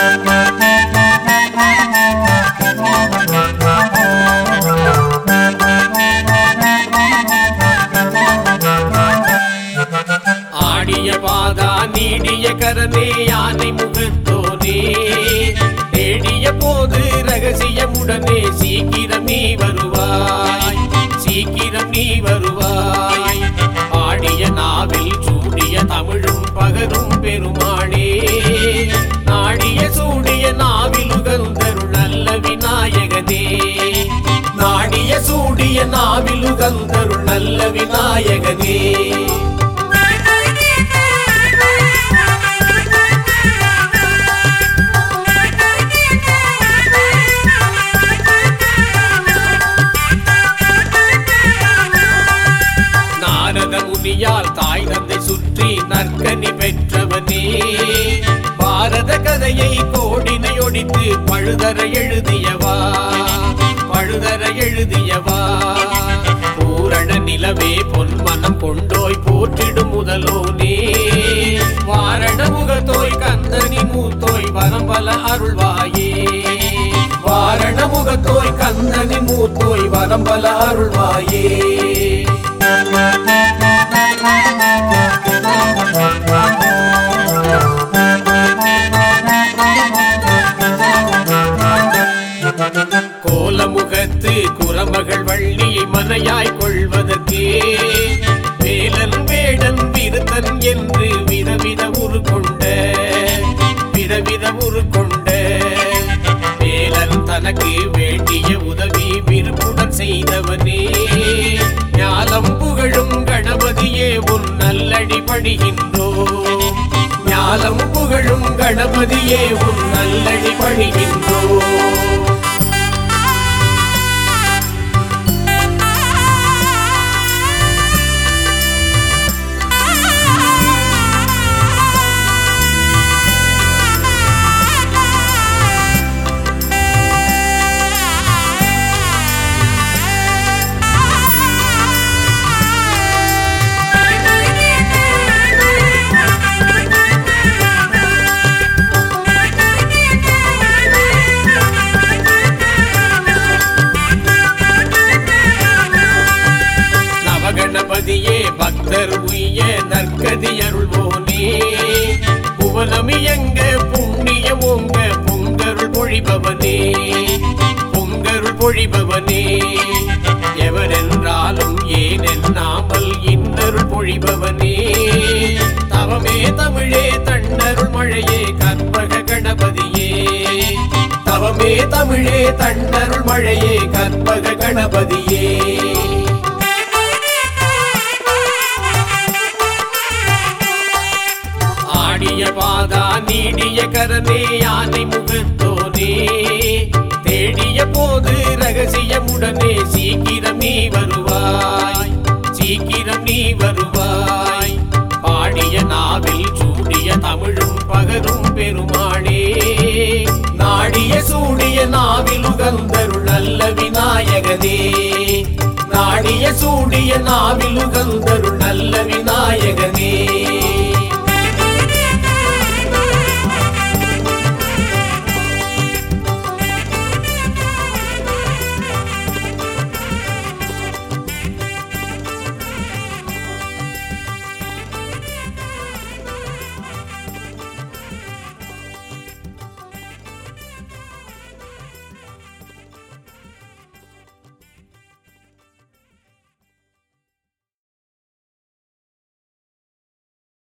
ஆடிய பாதா நீடிய கரனே யானை முகத்தோனே தேடிய போது ரகசியமுடனே சீக்கிரம் நீ வருவாய் சீக்கிரம் நீ வருவாய் ஆடிய நாவில் சூடிய தமிழும் பகரும் பெருமாளே நாடிய சூடிய நாவில் உகந்தருள் நல்ல விநாயகனே நாடிய சூடிய நாவில் உகந்தருள் நல்ல விநாயகனே நாரத முனியால் தாய் தந்தை சுற்றி நற்கனி பெற்றவனே பாரத கதையை கோடினை ஒடித்து பழுதர எழுதியவா பழுதர எழுதியவா பூரண நிலவே பொன்மனம் கொண்டோய் போற்றிடும் முதலோனே வாரண முகத்தோய் கந்தனி மூத்தோய் வரம்பல அருள்வாயே வாரண முகத்தோய் கந்தனி மூத்தோய் வரம்பல அருள்வாயே கோலமுகத்து குரமகள் வள்ளியை மனையாய் கொள்வதற்கே வேலன் வேடன் விருத்தன் என்று விதவித உரு கொண்ட விதவித உரு கொண்ட வேலன் தனக்கு வேண்டிய உதவி விருப்புடன் செய்தவனே ஞாலம் புகழும் கணபதியே உன் நல்லடி பணிகின்றோ ஞாலம் புகழும் கணபதியே உன் நல்லடி பணிகின்றோ நவகணபதியே பக்தர் உய்ய நற்கதி அருள்வோனே புவனமியங்க புண்ணியம் ஓங்க பொங்கருள் பொழிபவனே பொங்கருள் பொழிபவனே எவரென்றாலும் ஏனென்னாமல் இன்னருள் பொழிபவனே தவமே தமிழே தன்னருள் மழையே கற்பக கணபதியே தவமே தமிழே தன்னருள் மழையே கற்பக கணபதியே ஆடிய பாதா நீடிய கரனே யானை முகத்தோனே தேடிய போது ரகசியமுடனே சீக்கிரம் நீ வருவாய் சீக்கிரம் நீ வருவாய் பாடிய நாவில் சூடிய தமிழும் பகரும் பெருமாளே நாடிய சூடிய நாவில் உகந்தருள் நல்ல விநாயகனே நாடிய சூடிய நாவில் உகந்தருள் நல்ல விநாயகனே